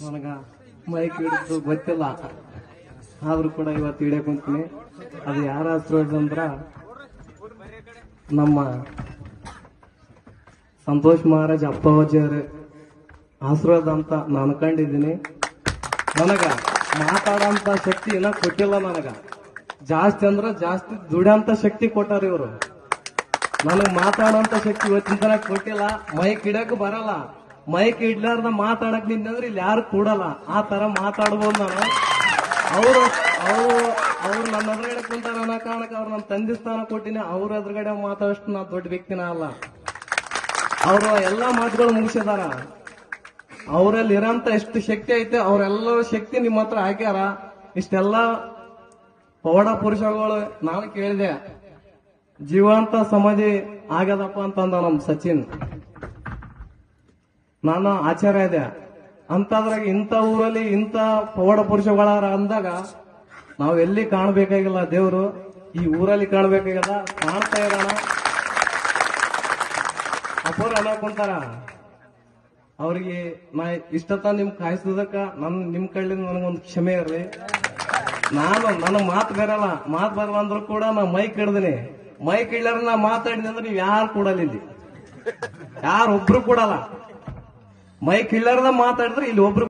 ನನಗ ಮೈಕ್ ಹಿಡಿದು ಗೊತ್ತಿಲ್ಲ ಆದ್ರೂ ಕೂಡ ಇವತ್ತು ಹಿಡಿಯಕ್ ಕುಂತೀನಿ ಅದು ಯಾರ ಆಶೀರ್ವಾದ ಅಂದ್ರ ನಮ್ಮ ಸಂತೋಷ್ ಮಹಾರಾಜ್ ಅಪ್ಪಾಜಿಯವ್ರ ಆಶೀರ್ವಾದ ಅಂತ ನಾನು ಅನ್ಕೊಂಡಿದ್ದೀನಿ ನನಗ ಮಾತಾಡಂತ ಶಕ್ತಿ ಇನ್ನ ಕೊಟ್ಟಿಲ್ಲ ನನಗ ಜಾಸ್ತಿ ಅಂದ್ರ ಜಾಸ್ತಿ ದುಡಿಯಂತ ಶಕ್ತಿ ಕೊಟ್ಟಾರ ಇವರು ನನಗ್ ಮಾತಾಡೋಂತ ಶಕ್ತಿ ಇವತ್ತಿನ ತನಕ ಕೊಟ್ಟಿಲ್ಲ ಮೈಕ್ ಹಿಡಕ್ ಬರಲ್ಲ ಮೈಕ್ ಇಡ್ಲಾರ್ದ ಮಾತಾಡಕ್ ನಿಂತಂದ್ರೆ ಇಲ್ಲಿ ಯಾರು ಕೂಡಲ್ಲ ಆ ತರ ಮಾತಾಡ್ಬೋದು ನಾನು ಅವರು ಅವರು ಅವ್ರು ನನ್ನ ಎದುರುಗಡೆ ಕುಂತಾರ ಅನ್ನೋ ಕಾರಣಕ್ಕೆ ಅವ್ರು ನನ್ನ ತಂದೆ ಸ್ಥಾನ ಕೊಟ್ಟಿನಿ ಅವ್ರ ಎದುರುಗಡೆ ಮಾತಾಡಷ್ಟು ನಾ ದೊಡ್ಡ ವ್ಯಕ್ತಿನ ಅಲ್ಲ ಅವರು ಎಲ್ಲಾ ಮಾತುಗಳು ಮುಗಿಸಿದಾರ ಅವರಲ್ಲಿ ಇರೋಂತ ಎಷ್ಟು ಶಕ್ತಿ ಐತೆ ಅವರೆಲ್ಲರ ಶಕ್ತಿ ನಿಮ್ಮ ಹತ್ರ ಹಾಕ್ಯಾರ ಇಷ್ಟೆಲ್ಲ ಪವಾಡ ಪುರುಷಗಳು ನಾನು ಕೇಳಿದೆ ಜೀವಂತ ಸಮಾಧಿ ಆಗ್ಯದಪ್ಪ ಅಂತಂದ ನಮ್ ಸಚಿನ್ ನಾನು ಆಚಾರ್ಯ ಇದೆ ಅಂತದ್ರಾಗ ಇಂಥ ಊರಲ್ಲಿ ಇಂಥ ಪವಾಡ ಪುರುಷಗಳಾರ ಅಂದಾಗ ನಾವ್ ಎಲ್ಲಿ ಕಾಣಬೇಕಾಗಿಲ್ಲ ದೇವ್ರು ಈ ಊರಲ್ಲಿ ಕಾಣಬೇಕಾಗದ ಕಾಣ್ತಾ ಇರೋಣ ಅಪ್ಪೋರ್ ಅನ್ನ ಕುಂತಾರ ಅವ್ರಿಗೆ ನಾ ಇಷ್ಟತ ನಿಮ್ ಕಾಯಿಸಿದಕ್ಕ ನನ್ ನಿಮ್ ಕಳ್ಳಿಂದ ನನಗೊಂದು ಕ್ಷಮೆ ಇರ್ಲಿ ನಾನು ನನ್ನ ಮಾತು ಬರಲ್ಲ ಮಾತು ಬರಲ್ಲ ಅಂದ್ರೂ ಕೂಡ ನಾ ಮೈಕ್ ಹಿಡ್ದಿನಿ ಮೈಕ್ ಹಿಡ್ಲಾರ ನಾ ಮಾತಾಡಿದೆ ಅಂದ್ರೆ ನೀವ್ ಯಾರು ಕೂಡಲ್ಲ ಇಲ್ಲಿ ಯಾರು ಒಬ್ರು ಕೂಡಲ್ಲ ಮೈಕ್ ಹಿಡ್ಲಾರ್ದ ಮಾತಾಡಿದ್ರೆ ಇಲ್ಲಿ ಒಬ್ರು